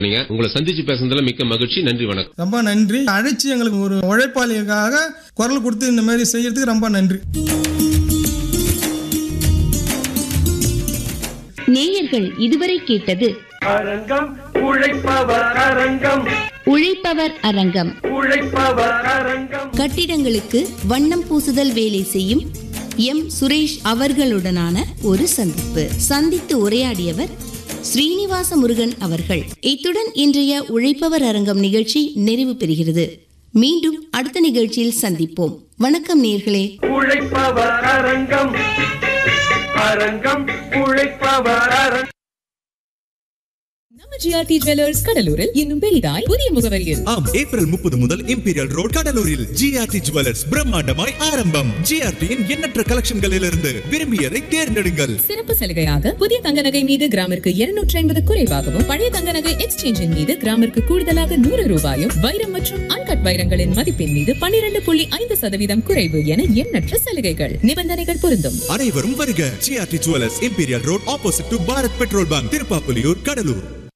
நீங்க உங்களை சந்திச்சு பேசுனதுல மிக்க மகிழ்ச்சி நன்றி வணக்கம் ரொம்ப நன்றி அழைச்சி எங்களுக்கு ஒரு உழைப்பாளிக்காக குரல் கொடுத்து இந்த மாதிரி செய்யறதுக்கு ரொம்ப நன்றி நேயர்கள் இதுவரை கேட்டது அரங்கம் உழைப்பவர் அரங்கம் உழைப்பவர் அரங்கம் உழைப்பவர் அரங்கம் கட்டிடங்களுக்கு வண்ணம் பூசுதல் வேலை செய்யும் எம் சுரேஷ் அவர்களுடனான ஒரு சந்திப்பு சந்தித்து உரையாடியவர் ஸ்ரீனிவாச முருகன் அவர்கள் இத்துடன் இன்றைய உழைப்பவர் அரங்கம் நிகழ்ச்சி நிறைவு பெறுகிறது மீண்டும் அடுத்த நிகழ்ச்சியில் சந்திப்போம் வணக்கம் நேர்களே உழைப்பவர் அரங்கம் அரங்கம் உழைப்பவர் அரங்கம் நம்ம ஜிஆர்டி ஜுவல்லர்ஸ் கடலூரில் இன்னும் பெரிதாய் புதிய முகவரியில் ஆம் ஏப்ரல் முப்பது முதல் இம்பீரியல் ரோட் கடலூரில் ஜிஆர்டி ஜுவல்லர்ஸ் பிரம்மாண்டமாய் ஆரம்பம் ஜிஆர்டியின் எண்ணற்ற கலெக்ஷன்களிலிருந்து விரும்பியதை தேர்ந்தெடுங்கள் சிறப்பு சலுகையாக புதிய தங்க நகை மீது கிராமிற்கு இருநூற்றி ஐம்பது குறைவாகவும் பழைய தங்க நகை எக்ஸ்சேஞ்சின் மீது கிராமிற்கு கூடுதலாக நூறு ரூபாயும் வைரம் மற்றும் அன்கட் வைரங்களின் மதிப்பின் மீது பன்னிரண்டு புள்ளி ஐந்து சதவீதம் குறைவு என எண்ணற்ற சலுகைகள் நிபந்தனைகள் பொருந்தும் அனைவரும் வருக GRT jewellers imperial road opposite to Bharat petrol bunk Thiruppapuliyur Cuddalore